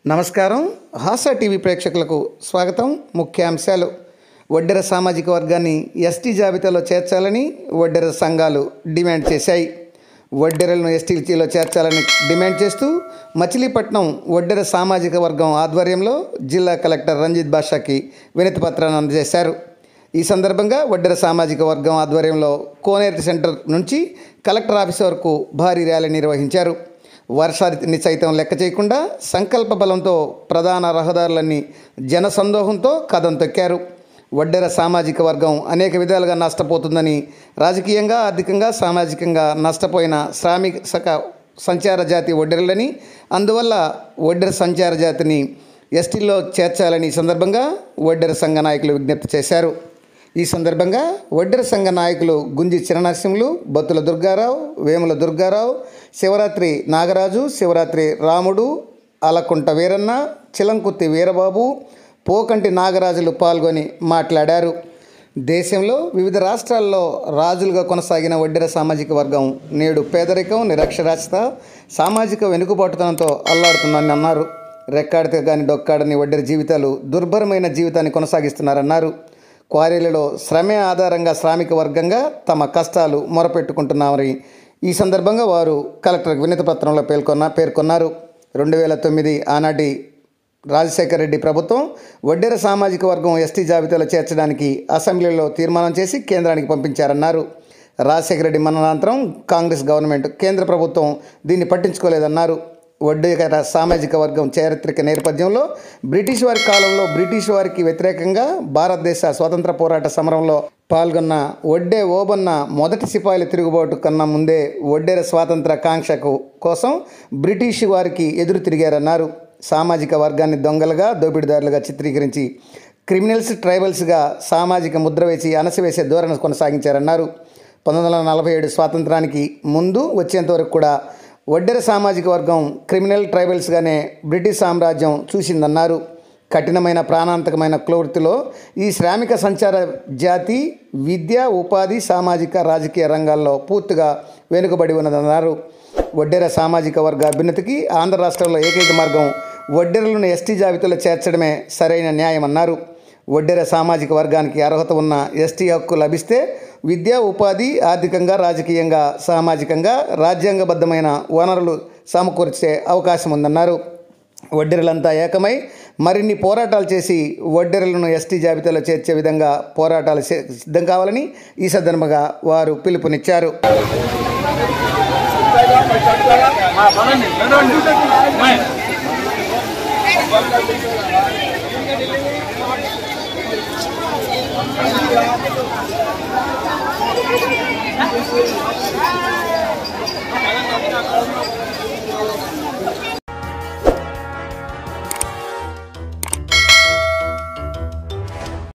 నమస్కారం హాసా టీవీ ప్రేక్షకులకు స్వాగతం ముఖ్యాంశాలు వడ్డెర సామాజిక వర్గాన్ని ఎస్టీ జాబితాలో చేర్చాలని వడ్డెర సంఘాలు డిమాండ్ చేశాయి వడ్డెరలను ఎస్టీలో చేర్చాలని డిమాండ్ చేస్తూ మచిలీపట్నం వడ్డెర సామాజిక వర్గం ఆధ్వర్యంలో జిల్లా కలెక్టర్ రంజిత్ బాషాకి వినతి పత్రాన్ని అందజేశారు ఈ సందర్భంగా వడ్డెర సామాజిక వర్గం ఆధ్వర్యంలో కోనేరు సెంటర్ నుంచి కలెక్టర్ ఆఫీస్ వరకు భారీ ర్యాలీ నిర్వహించారు వర్షాన్ని సైతం లెక్క చేయకుండా సంకల్ప బలంతో ప్రధాన రహదారులన్నీ జనసందోహంతో కథం తొక్కారు వడ్డెర సామాజిక వర్గం అనేక విధాలుగా నష్టపోతుందని రాజకీయంగా ఆర్థికంగా సామాజికంగా నష్టపోయిన శ్రామిక సంచార జాతి వడ్డెరలని అందువల్ల వడ్డెర సంచార జాతిని ఎస్టీలో చేర్చాలని ఈ సందర్భంగా వడ్డెర సంఘ నాయకులు విజ్ఞప్తి చేశారు ఈ సందర్భంగా వడ్డెర సంఘ నాయకులు గుంజి చిరనరసింహులు బత్తుల దుర్గారావు వేముల దుర్గారావు శివరాత్రి నాగరాజు శివరాత్రి రాముడు అలకుంట వీరన్న చిలంకుత్తి వీరబాబు పోకంటి నాగరాజులు పాల్గొని మాట్లాడారు దేశంలో వివిధ రాష్ట్రాల్లో రాజులుగా కొనసాగిన వడ్డెర సామాజిక వర్గం నేడు పేదరికం నిరక్షరాస్యత సామాజిక వెనుకబాటుతనంతో అల్లాడుతుందని అన్నారు రెక్కాడితే గాని డొక్కాడని వడ్డెర జీవితాలు దుర్భరమైన జీవితాన్ని కొనసాగిస్తున్నారన్నారు క్వారీలలో శ్రమే ఆధారంగా శ్రామిక వర్గంగా తమ కష్టాలు మొరపెట్టుకుంటున్నామని ఈ సందర్భంగా వారు కలెక్టర్కి వినతి పత్రంలో పేర్కొన్న పేర్కొన్నారు రెండు వేల తొమ్మిది ఆనాటి రాజశేఖర రెడ్డి ప్రభుత్వం వడ్డెర సామాజిక వర్గం ఎస్టీ జాబితాలో చేర్చడానికి అసెంబ్లీలో తీర్మానం చేసి కేంద్రానికి పంపించారన్నారు రాజశేఖర రెడ్డి మరణానంతరం కాంగ్రెస్ గవర్నమెంట్ కేంద్ర ప్రభుత్వం దీన్ని పట్టించుకోలేదన్నారు వడ్డేకర సామాజిక వర్గం చారిత్రక నేపథ్యంలో బ్రిటిష్ వారి కాలంలో బ్రిటిష్ వారికి వ్యతిరేకంగా భారతదేశ స్వాతంత్ర పోరాట సమరంలో పాల్గొన్న వడ్డే ఓబన్న మొదటి సిపాయిల తిరుగుబాటు కన్నా ముందే వడ్డేర స్వాతంత్ర కాంక్షకు కోసం బ్రిటిష్ వారికి ఎదురు తిరిగారన్నారు సామాజిక వర్గాన్ని దొంగలుగా దోపిడీదారులుగా చిత్రీకరించి క్రిమినల్స్ ట్రైబల్స్గా సామాజిక ముద్ర వేసి అణసివేసే ధోరణి కొనసాగించారన్నారు పంతొమ్మిది వందల నలభై ఏడు స్వాతంత్రానికి ముందు వచ్చేంత వరకు కూడా వడ్డెర సామాజిక వర్గం క్రిమినల్ ట్రైబల్స్గానే బ్రిటిష్ సామ్రాజ్యం చూసిందన్నారు కఠినమైన ప్రాణాంతకమైన క్లూర్తిలో ఈ శ్రామిక సంచార జాతి విద్య ఉపాధి సామాజిక రాజకీయ రంగాల్లో పూర్తిగా వెనుకబడి ఉన్నదన్నారు వడ్డెర సామాజిక వర్గ అభ్యున్నతికి ఆంధ్ర రాష్ట్రంలో ఏకైక మార్గం వడ్డెరలను ఎస్టీ జాబితాలో చేర్చడమే సరైన న్యాయమన్నారు వడ్డెర సామాజిక వర్గానికి అర్హత ఉన్న ఎస్టీ హక్కు లభిస్తే విద్య ఉపాధి ఆర్థికంగా రాజకీయంగా సామాజికంగా రాజ్యాంగబద్ధమైన వనరులు సమకూర్చే అవకాశం ఉందన్నారు వడ్డెరలంతా ఏకమై మరిన్ని పోరాటాలు చేసి వడ్డెరలను ఎస్టీ జాబితాలో చేర్చే విధంగా పోరాటాలు సిద్ధం కావాలని ఈ సందర్భంగా వారు పిలుపునిచ్చారు